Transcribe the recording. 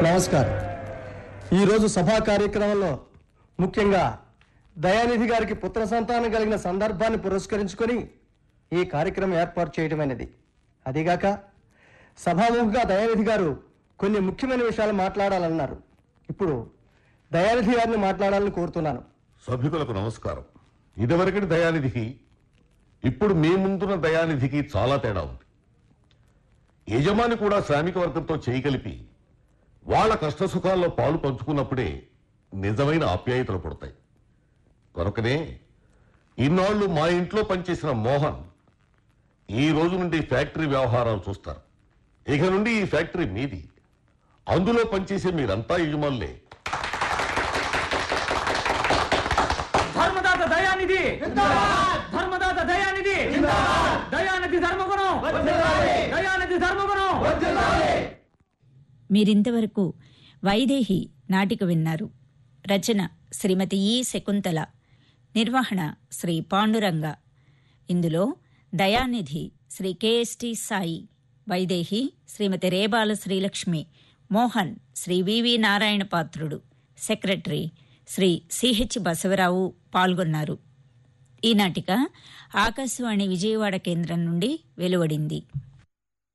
నమస్కారం ఈరోజు సభా కార్యక్రమంలో ముఖ్యంగా దయానిధి గారికి పుత్ర సంతానం కలిగిన సందర్భాన్ని పురస్కరించుకొని ఈ కార్యక్రమం ఏర్పాటు చేయటమైనది అదిగాక సభాముఖంగా దయానిధి గారు కొన్ని ముఖ్యమైన విషయాలు మాట్లాడాలన్నారు ఇప్పుడు దయానిధి గారిని మాట్లాడాలని కోరుతున్నాను సభ్యులకు నమస్కారం ఇదివరకటి దయానిధికి ఇప్పుడు మీ ముందున్న దయానిధికి చాలా తేడా ఉంది యజమాని కూడా శ్రామిక వర్గంతో చేయగలిపి వాళ్ళ కష్ట సుఖాల్లో పాలు పంచుకున్నప్పుడే నిజమైన ఆప్యాయతలు పుడతాయి కనుకనే ఇన్నాళ్లు మా ఇంట్లో పనిచేసిన మోహన్ ఈ రోజు నుండి ఫ్యాక్టరీ వ్యవహారాలు చూస్తారు ఇక నుండి ఈ ఫ్యాక్టరీ మీది అందులో పనిచేసే మీరంతా యజమానులే ధర్మదాత దయానిధి ధర్మదాత దయానిధి దయానిధి ధర్మగుణం దయానిధి ధర్మగుణం మీరింతవరకు వైదేహి నాటిక విన్నారు రచన శ్రీమతి ఈ శకుంతల నిర్వహణ శ్రీ పాండురంగ ఇందులో Dayanidhi Shri KST Sai Vaidehi Shrimati Rebala Srilakshmi Mohan Shri VV Narayana Patrudu secretary Shri CH Basavarao పాల్గొన్నారు ఈ నాటిక ఆకాశవాణి విజయవాడ కేంద్రం నుండి వెలువడింది